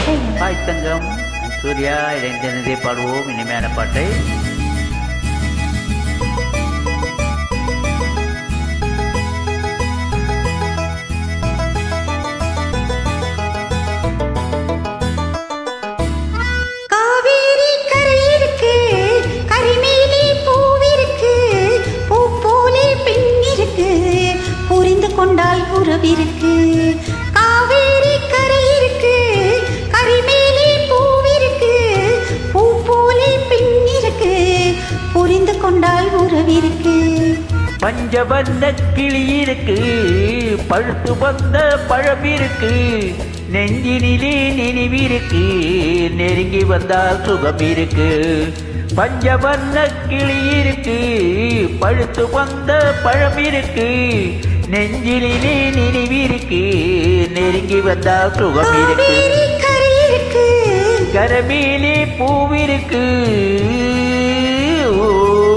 Hi தங்கம் சூர்யா இணைந்திருந்தே பாடுவோம் இனிமையான பாட்டை காவேரி கரை இருக்கு கரிமேலி பூவிருக்கு பூ போலே பெண் இருக்கு புரிந்து கொண்டால் உறவிருக்கு காவேரி கரை இருக்கு கரிமேலி பூவிருக்கு பூ போலே பெண் இருக்கு புரிந்து கொண்டால் உறவிருக்கு பஞ்சவர்ண கிளி இருக்கு பழுத்து வந்த பழம் இருக்கு நெஞ்சினிலே நினைவிருக்கு நெருங்கி வந்தால் சுகம் இருக்கு பஞ்சவர்ண கிளி இருக்கு பழுத்து வந்த பழம் இருக்கு நெஞ்சினிலே நினைவிருக்கு நெருங்கி வந்தால் சுகம் இருக்கு காவேரி கரை இருக்கு கரமேலே பூவிருக்கு ஓ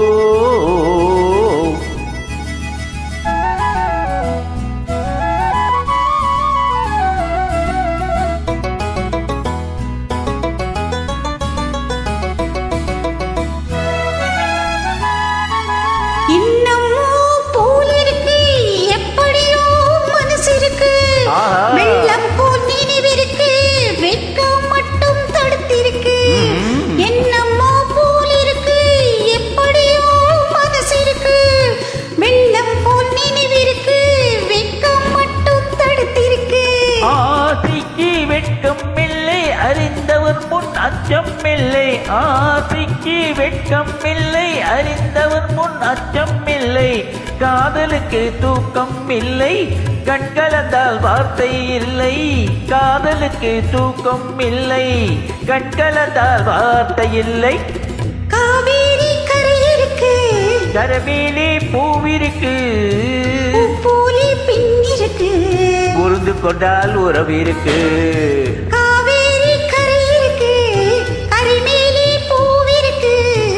இன்னமும் போல் இருக்கு எப்படியோ மனசு இருக்கு ஆஹா. வெள்ளம் போல் நினைவிருக்கு வெட்கம் மட்டும் தடுத்திருக்கு ம்ம். என்னமோ போல் இருக்கு எப்படியோ மனசு இருக்கு வெள்ளம் போல் நினைவிருக்கு வெட்கம் மட்டும் தடுத்திருக்கு ஆசைக்கு வெட்கம் இல்லை அறிந்தவர் முன் அச்சம் இல்லை ஆசைக்கு வெட்கம் இல்லை அறிந்தவர் முன் அச்சம் இல்லை காதலுக்கு தூக்கம் இல்லை கண் கலந்தால் வார்த்தை இல்லை காதலுக்கு தூக்கம் இல்லை கண் கலந்தால் வார்த்தை இல்லை காவேரி கரை இருக்கு கரவேலே பூவிருக்கு பூ போலே பெண் இருக்கு புரிந்து கொண்டால் உறவிருக்கு காவேரி கரை இருக்கு கரிமேலி பூவிருக்கு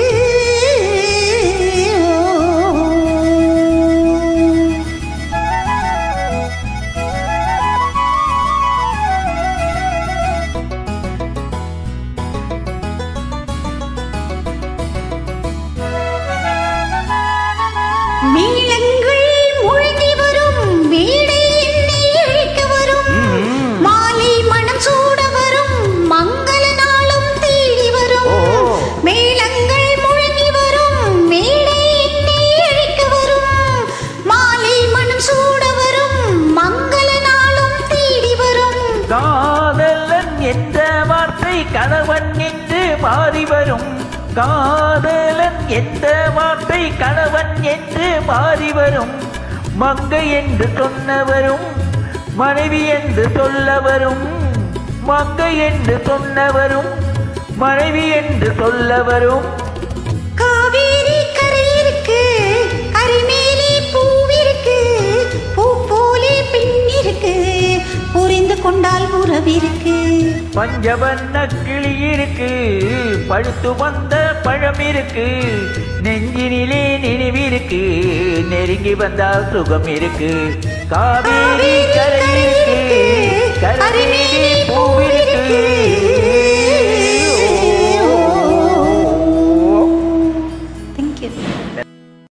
மேளங்கள் முழங்கி வரும் மேடை என்னை இழைக்க வரும் ம்ம். மாலை மனம் சூட வரும் மங்கள நாளும் தேடி வரும் ஓ. மேளங்கள் முழங்கி வரும் மேடை என்னை இழைக்க வரும் மாலை மனம் சூட வரும் மங்கள நாளும் தேடி வரும் காதலன் என்ற வார்த்தை கணவன் என்று மாறி வரும் காதலன் என்ற வார்த்தை கணவன் என்று மாறி வரும் மங்கை என்று சொன்னவரும் மனைவி என்று சொல்ல வரும் மங்கை என்று சொன்னவரும் மனைவி என்று சொல்ல வரும் காவேரி கரை இருக்கு கரிமேலி பூவிருக்கு பூ போலே பெண் இருக்கு புரிந்து கொண்டால் உறவிருக்கு பஞ்சவண்ண கிளி இருக்கு பழுத்து வந்த பழம் இருக்கு நெஞ்சினிலே நினைவிருக்கு நெருங்கி வந்தால் சுகம் இருக்கு காவேரி கரை இருக்கு கரைமேலி பூவிருக்கு